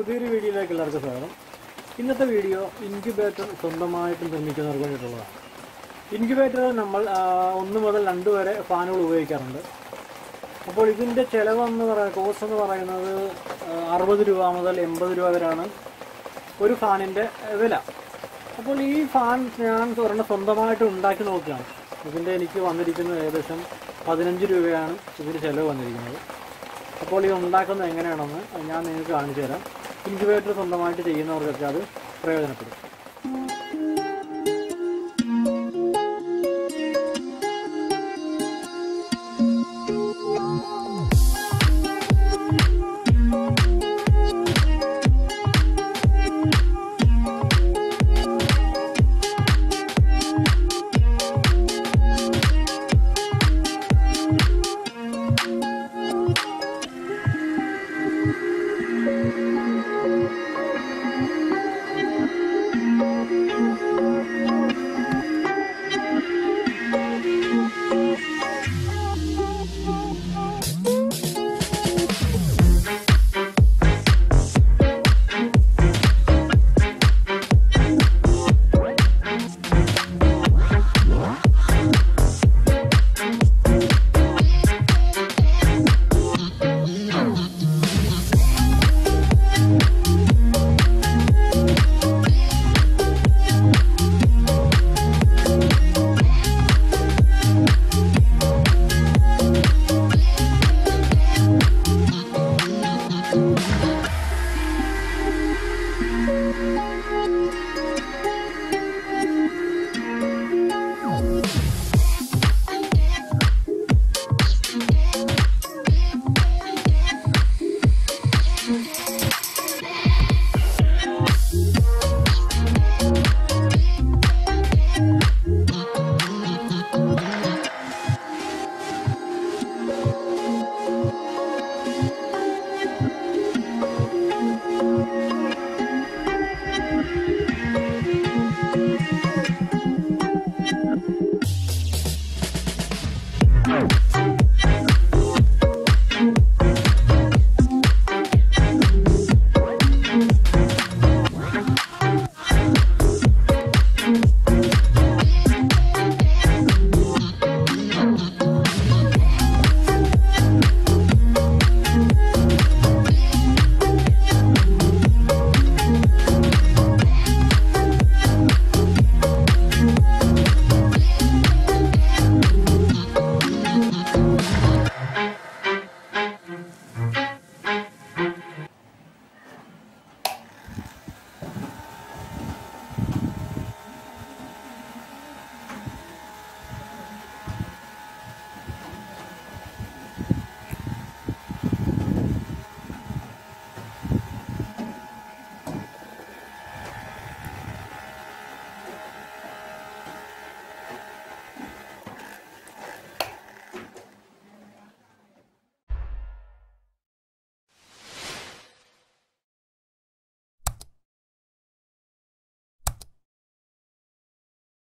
പുതിയൊരു വീഡിയോയിലേക്ക് എല്ലാവർക്കും സ്വാഗതം ഇന്നത്തെ വീഡിയോ ഇൻക്യുബേറ്റർ സ്വന്തമായിട്ട് നിർമ്മിക്കുന്നവർക്ക് വേണ്ടിയിട്ടുള്ളതാണ് ഇൻക്യുബേറ്റർ നമ്മൾ ആ, ഒന്ന് മുതൽ രണ്ട് വരെ ഫാനുകൾ ഉപയോഗിക്കാറുണ്ട് അപ്പോൾ ഇതിൻ്റെ ചിലവെന്ന് പറയുന്നത് കോസ്റ്റ് എന്ന് പറയുന്നത് അറുപത് രൂപ മുതൽ എൺപത് രൂപ വരെയാണ് ഒരു ഫാനിൻ്റെ വില അപ്പോൾ ഈ ഫാൻ ഞാൻ ഒരെണ്ണം സ്വന്തമായിട്ട് ഉണ്ടാക്കി നോക്കുകയാണ് ഇതിൻ്റെ എനിക്ക് വന്നിരിക്കുന്നത് ഏകദേശം പതിനഞ്ച് രൂപയാണ് ഇതിന് ചിലവ് വന്നിരിക്കുന്നത് അപ്പോൾ ഇത് ഉണ്ടാക്കുന്നത് എങ്ങനെയാണെന്ന് ഞാൻ നിങ്ങൾക്ക് കാണിച്ചു തരാം ഇൻക്യുബേറ്റർ സ്വന്തമായിട്ട് ചെയ്യുന്നവർക്കൊക്കെ അത് പ്രയോജനപ്പെടും